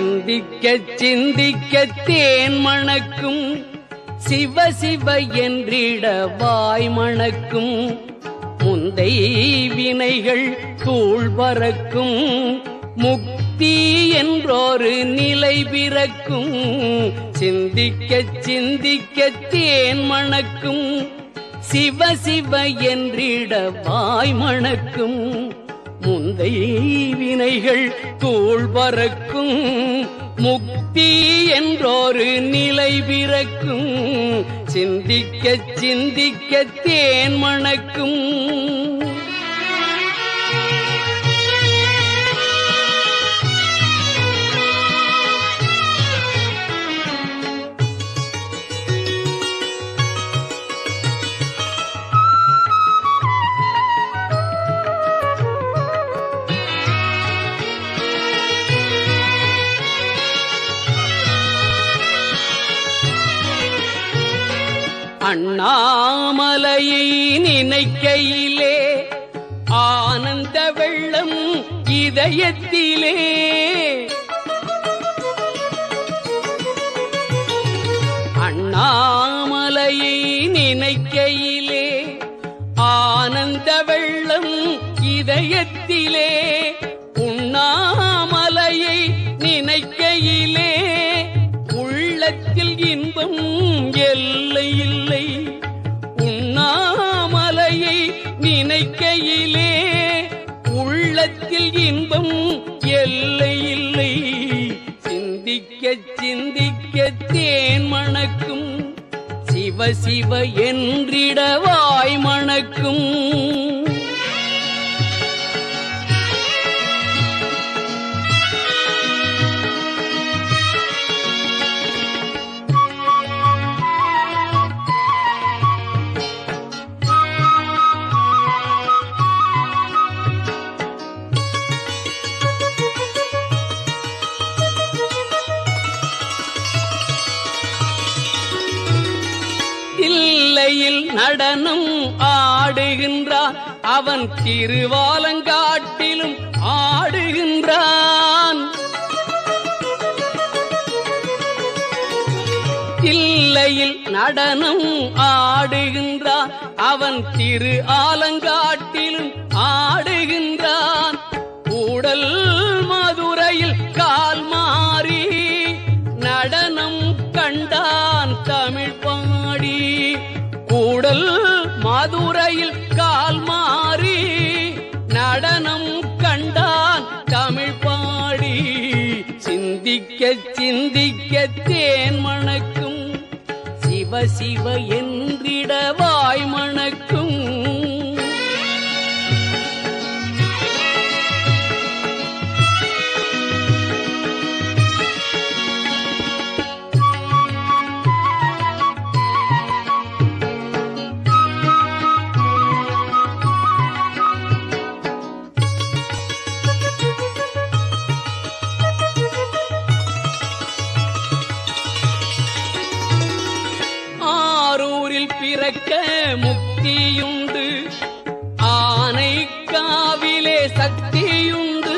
சிந்திக்க சிந்திக்க தேன் மணக்கும் சிவ சிவ என்றிட வாய் மணக்கும் முந்தை வினைகள் தூள் பறக்கும் முக்தி என்றொரு நிலை பிறக்கும் சிந்திக்க சிந்திக்க தேன் மணக்கும் சிவ சிவ என்றிட வாய் மணக்கும் முந்தை வினைகள் தூள் பறக்கும் முக்தி என்றொரு நிலை பிறக்கும் சிந்திக்க சிந்திக்க தேன் மணக்கும் அண்ணாமலையை நினைக்கையிலே ஆனந்த வெள்ளம் இதயத்திலே அண்ணாமலையை நினைக்கையிலே ஆனந்த வெள்ளம் இதயத்திலே உண்ணாமலையை நினைக்கையிலே உள்ளத்தில் இன்பம் எல்லை இல்லை உண்ணாமலையை நினைக்கையிலே உள்ளத்தில் இன்பம் எல்லை இல்லை சிந்திக்க சிந்திக்க தேன் மணக்கும் சிவ சிவ என்றிட வாய் மணக்கும் இல்லையில் நடனம் ஆடுகின்றான் அவன் திருவாலங்காட்டிலும் ஆடுகின்றான் இல்லையில் நடனம் ஆடுகின்றான் அவன் திரு ஆலங்காட்டிலும் ஆடுகின்றான் கூடல் மதுரையில் கால் மாறி நடனம் கண்டான் தமிழ் பாடி கூடல் மதுரையில் கால் மாறி நடனம் கண்டான் தமிழ் பாடி சிந்திக்க சிந்திக்க தேன் மணக்கும் சிவ சிவ என்றிட வாய் மணக்கும் ஆரூரில் பிறக்க முக்தியுண்டு ஆனை காவிலே சக்தியுண்டு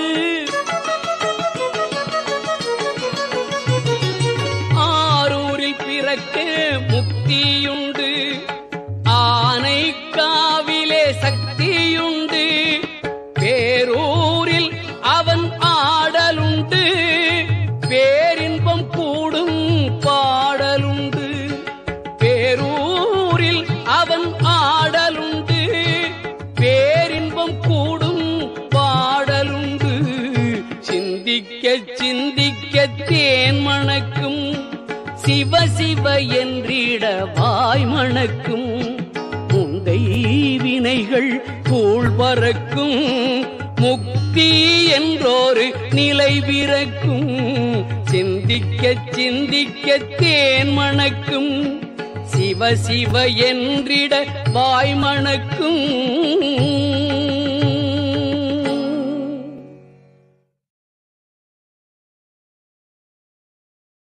ஆரூரில் பிறக்க முக்தியுண்டு ஆனை காவிலே சக்தியுண்டு பேரூரில் அவன் ஆடலுண்டு பேரின்பம் கூடும் பாடலுண்டு பேரூரில் அவன் ஆடலுண்டு பேரின்பம் கூடும் பாடலுண்டு சிந்திக்க சிந்திக்க தேன் மணக்கும் சிவ சிவ என்றிட வாய் மணக்கும் முந்தை வினைகள் தூள் பறக்கும் முக்தி என்றொரு நிலை பிறக்கும் சிந்திக்க சிந்திக்க தேன் மணக்கும் சிவ சிவ என்றிட வாய் மணக்கும்